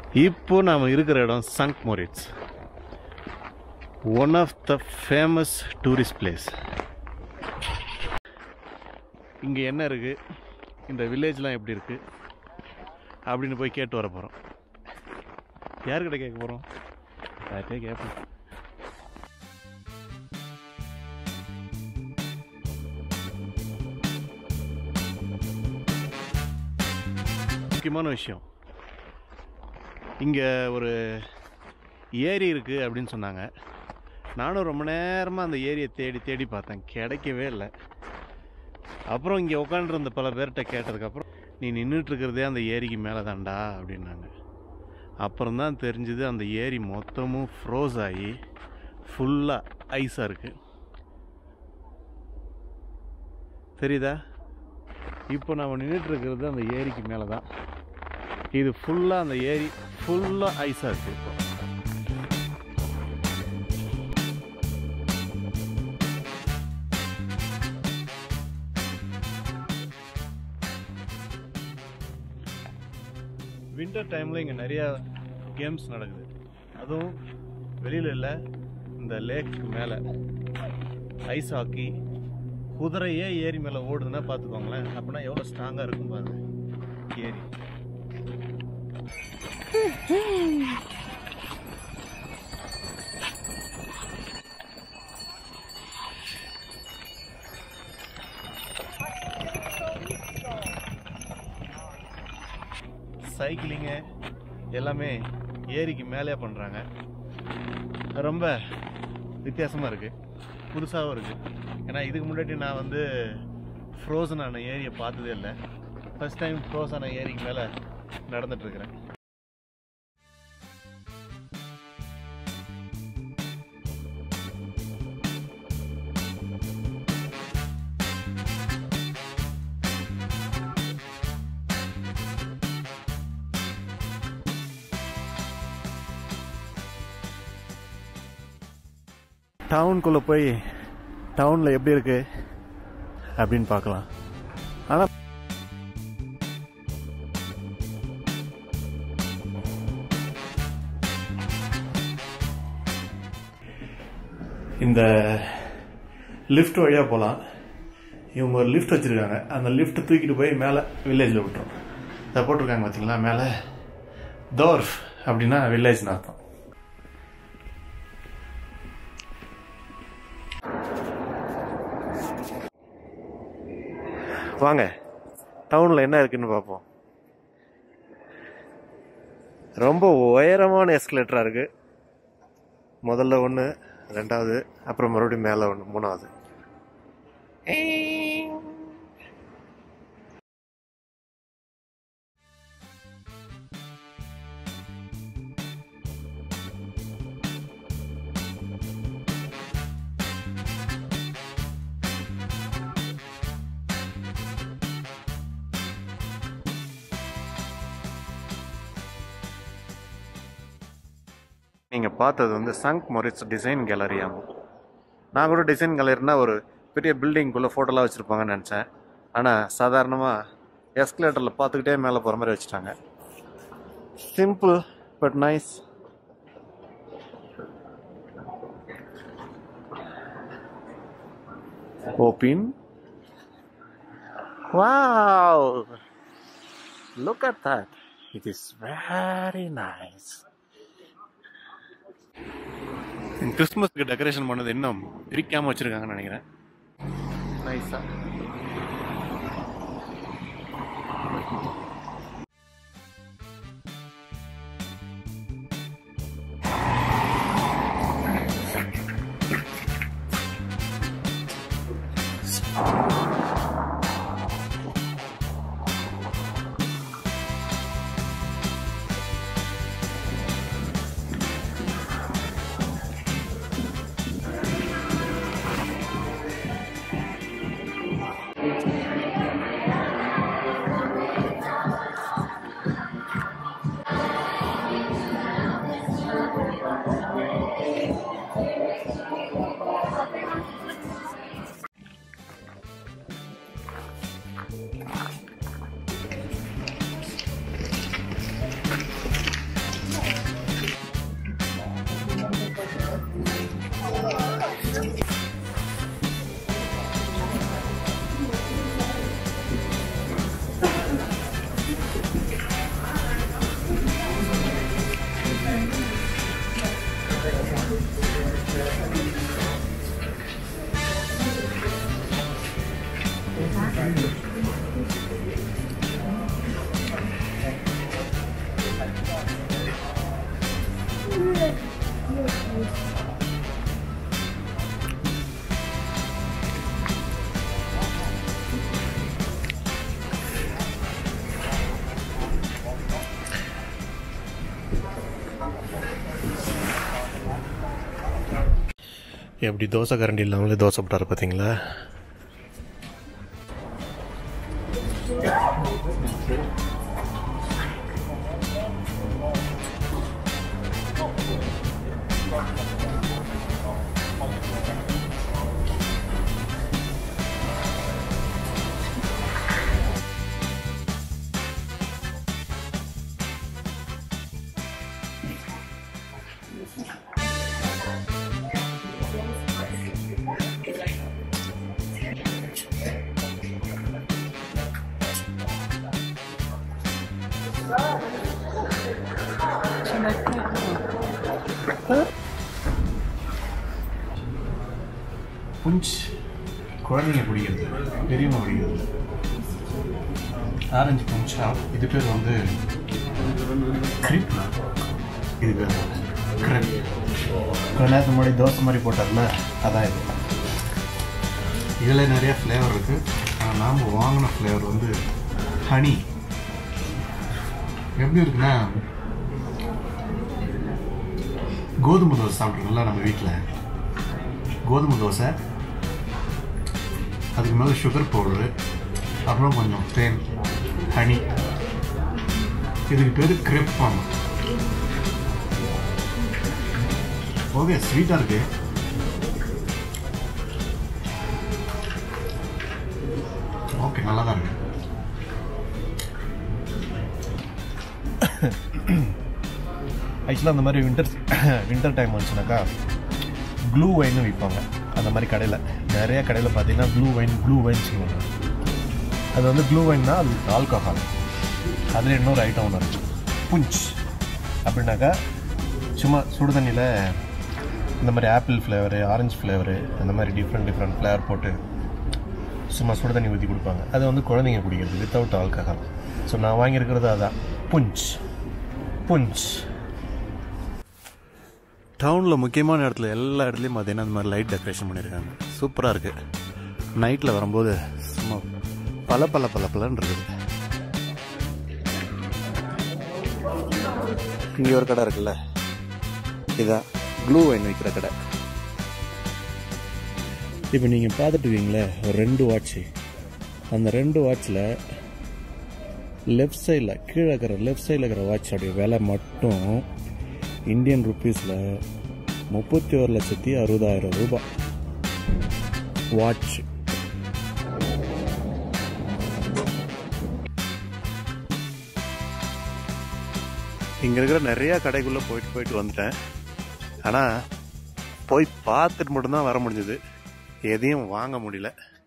இப்போ நாம் இருக்கிற இடம் Sankt Moritz one of the famous tourist place இங்கே என்ன இருக்குது இந்த வில்லேஜ்லாம் எப்படி இருக்குது அப்படின்னு போய் கேட்டு வர போகிறோம் யார்கிட்ட கேட்க போகிறோம் யார்கிட்டயே கேட்போம் முக்கியமான விஷயம் இங்கே ஒரு ஏரி இருக்குது அப்படின்னு சொன்னாங்க நானும் ரொம்ப நேரமாக அந்த ஏரியை தேடி தேடி பார்த்தேன் கிடைக்கவே இல்லை அப்புறம் இங்கே உட்காண்டிருந்த பல பேர்கிட்ட கேட்டதுக்கப்புறம் நீ நின்றுட்டு இருக்கிறதே அந்த ஏரிக்கு மேலே தான்டா அப்படின்னாங்க அப்புறம் தான் தெரிஞ்சுது அந்த ஏரி மொத்தமும் ஃப்ரோஸ் ஆகி ஃபுல்லாக ஐஸாக இருக்குது தெரியுதா இப்போ நம்ம நின்றுட்டு இருக்கிறது அந்த ஏரிக்கு மேலே தான் இது ஃபுல்லாக அந்த ஏரி ஃபுல்லாக ஐஸாக இருக்குது இப்போ வின்டர் டைமில் இங்கே நிறையா கேம்ஸ் நடக்குது அதுவும் வெளியில் இல்லை இந்த லேக்கு மேலே ஐஸ் ஹாக்கி குதிரையே ஏரி மேலே ஓடுதுன்னா பார்த்துக்கோங்களேன் அப்படின்னா எவ்வளோ ஸ்ட்ராங்காக இருக்கும் பாருங்க ஏரி சைக்கிளிங்கு எல்லாமே ஏரிக்கு மேலே பண்ணுறாங்க ரொம்ப வித்தியாசமாக இருக்குது புதுசாகவும் இருக்குது ஏன்னா இதுக்கு முன்னாடி நான் வந்து ஃப்ரோசனான ஏரியை பார்த்ததே இல்லை ஃபர்ஸ்ட் டைம் ஃப்ரோசனான ஏரிக்கு மேலே நடந்துட்டுருக்கிறேன் டவுனுக்குள்ளே போய் டவுனில் எப்படி இருக்கு அப்படின்னு பார்க்கலாம் ஆனால் இந்த லிஃப்ட் வழியாக போகலாம் இவங்க ஒரு லிஃப்ட் வச்சுருக்காங்க அந்த லிஃப்ட் தூக்கிட்டு போய் மேலே வில்லேஜில் விட்டுரும் அதை போட்டிருக்காங்க பார்த்தீங்களா மேலே தோர்ஃப் அப்படின்னா வில்லேஜ்னு அர்த்தம் வாங்க டவுனில் என்ன இருக்குன்னு பார்ப்போம் ரொம்ப உயரமான எஸ்கலேட்டராக இருக்கு முதல்ல ஒன்று ரெண்டாவது அப்புறம் மறுபடியும் மேலே ஒன்று மூணாவது நீங்கள் பார்த்தது வந்து சங்க் மொரிட்ஸ் டிசைன் கேலரி ஆகும் நான் கூட டிசைன் கேலரினா ஒரு பெரிய பில்டிங்குள்ளே ஃபோட்டோலாம் வச்சுருப்பாங்கன்னு நினச்சேன் ஆனால் சாதாரணமாக எஸ்கலேட்டரில் பார்த்துக்கிட்டே மேலே போகிற மாதிரி வச்சுட்டாங்க simple but nice open Wow! Look at that. It is very nice. கிறிஸ்மஸ்க்கு டெக்கரேஷன் பண்ணது இன்னும் பிரிக்காம வச்சிருக்காங்கன்னு நினைக்கிறேன் நைஸா எப்படி தோசை கரண்டி இல்லாமலே தோசை போட்டார் பார்த்தீங்களா புஞ்ச் குழந்தைங்க பிடிக்கிறது பெரியவங்க பிடிக்கிறது ஆரஞ்சு புஞ்சா இது பேர் வந்து கிரிப்னா இது பேர் கிரெப் கொஞ்ச நேரத்துக்கு முன்னாடி தோசை மாதிரி போட்டார்ல அதான் இது இதில் நிறைய ஃப்ளேவர் இருக்குது ஆனால் நாம் வாங்கின ஃப்ளேவர் வந்து ஹனி எப்படி இருக்குன்னா கோதுமை தோசை சாப்பிட்ருக்கோம்ல நம்ம வீட்டில் கோதுமை தோசை அதுக்கு மேலே சுகர் பவுடரு அப்புறம் கொஞ்சம் தேன் ஹனி இதுக்கு பேர் கிரெப் பாம்பு ஓகே ஸ்வீட்டாக இருக்கு ஓகே நல்லா தான் இருக்கு ஆக்சுவலாக அந்த மாதிரி வின்டர் வின்டர் டைம் வந்துச்சுனாக்கா ப்ளூ வைன்னு விற்பாங்க அந்த மாதிரி கடையில் நிறைய கடையில் பார்த்தீங்கன்னா ப்ளூ வைன் ப்ளூ வைன் சொல்லுவாங்க அது வந்து ப்ளூ வைன்னா அது ஆல்கஹால் அதில் இன்னொரு ஐட்டம் ஒன்று இருக்குது புஞ்ச் அப்படின்னாக்கா சும்மா சுடு தண்ணியில் இந்த மாதிரி ஆப்பிள் ஃப்ளேவரு ஆரஞ்சு ஃப்ளேவரு அந்த மாதிரி டிஃப்ரெண்ட் டிஃப்ரெண்ட் ஃப்ளேவர் போட்டு சும்மா சுடு தண்ணி ஊற்றி கொடுப்பாங்க அது வந்து குழந்தைங்க குடிக்கிறது வித்தவுட் ஆல்கஹால் ஸோ நான் வாங்கியிருக்கிறது அதான் புஞ்ச் புஞ்ச் டவுனில் முக்கியமான இடத்துல எல்லா இடத்துலையும் பார்த்தீங்கன்னா இந்த மாதிரி லைட் டெக்கரேஷன் பண்ணியிருக்காங்க சூப்பராக இருக்குது நைட்டில் வரும்போது சும்மா பல பல பல பலன்னு இருக்குது இங்கே ஒரு கடை இருக்குல்ல இதான் ப்ளூ வைன் விற்கிற கடை இப்போ நீங்கள் பார்த்துட்டு இருக்கீங்களே ஒரு ரெண்டு வாட்ச்சு அந்த ரெண்டு வாட்சில் லெஃப்ட் சைடில் கீழே இருக்கிற லெஃப்ட் சைடில் இருக்கிற வாட்சோடைய விலை மட்டும் இந்தியன் ருப்பீஸில் முப்பத்தி ஒரு லட்சத்தி அறுபதாயிரம் ரூபாய் வாட்ச் இங்கே இருக்கிற நிறையா கடைக்குள்ளே போயிட்டு போயிட்டு வந்துட்டேன் ஆனால் போய் பார்த்துட்டு மட்டும்தான் வர முடிஞ்சது எதையும் வாங்க முடியல